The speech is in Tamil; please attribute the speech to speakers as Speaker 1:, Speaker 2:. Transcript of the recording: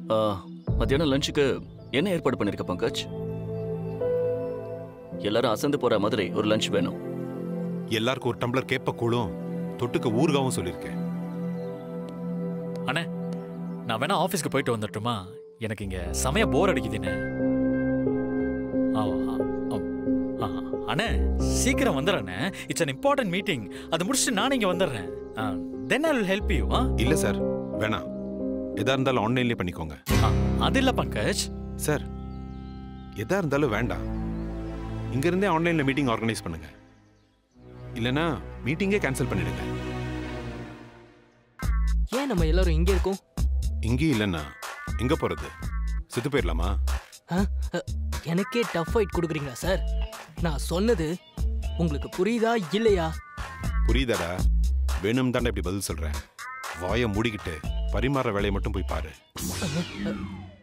Speaker 1: ஆ, மத்தியானம் லஞ்சுக்கு என்ன ஏற்பாடு பண்ணிருக்க பங்கஜ் எல்லாரும் அசந்து போற மாதிரி ஒரு லஞ்ச் வேணும்
Speaker 2: எல்லாருக்கும் ஒரு டம்ளர் கேப்ப கூழும் தொட்டுக்க ஊறுகாவும் சொல்லியிருக்கேன்
Speaker 3: அண்ணே நான் வேணா ஆஃபீஸ்க்கு போயிட்டு வந்துட்டுமா எனக்கு இங்க செமைய போர் அடிக்குதுண்ணே ஆ, ஆ, ஆ, ஆ, அண்ணே சீக்கிரம் வந்துடுறேண்ணே இட்ஸ் an இம்பார்ட்டன்ட் மீட்டிங் அது முடிச்சுட்டு நானே இங்க வந்துடுறேன் then I will help you ஆ
Speaker 2: இல்ல சார் வேணாம் எதா இருந்தாலும் ஆன்லைன்லயே பண்ணிக்கோங்க
Speaker 3: ஆ, அது இல்ல பங்கஜ்
Speaker 2: சார் எதா இருந்தாலும் வேண்டாம் இங்க இருந்தே ஆன்லைன்ல மீட்டிங் ஆர்கனைஸ் பண்ணுங்க இல்லனா மீட்டிங்கே கேன்சல் பண்ணிடுங்க
Speaker 4: ஏன் நம்ம எல்லாரும் இங்கே இருக்கோம்
Speaker 2: இங்கே இல்லைன்னா எங்க போறது செத்து போயிடலாமா
Speaker 4: ஆ? அ, எனக்கே டஃப் ஃபைட் கொடுக்குறீங்களா சார் நான் சொன்னது உங்களுக்கு புரியுதா இல்லையா
Speaker 2: புரியுதாடா வேணும் தாண்டா இப்படி பதில் சொல்றேன் வாயை மூடிக்கிட்டு பரிமாற வேலையை மட்டும் போய் பாரு
Speaker 4: அ, அ,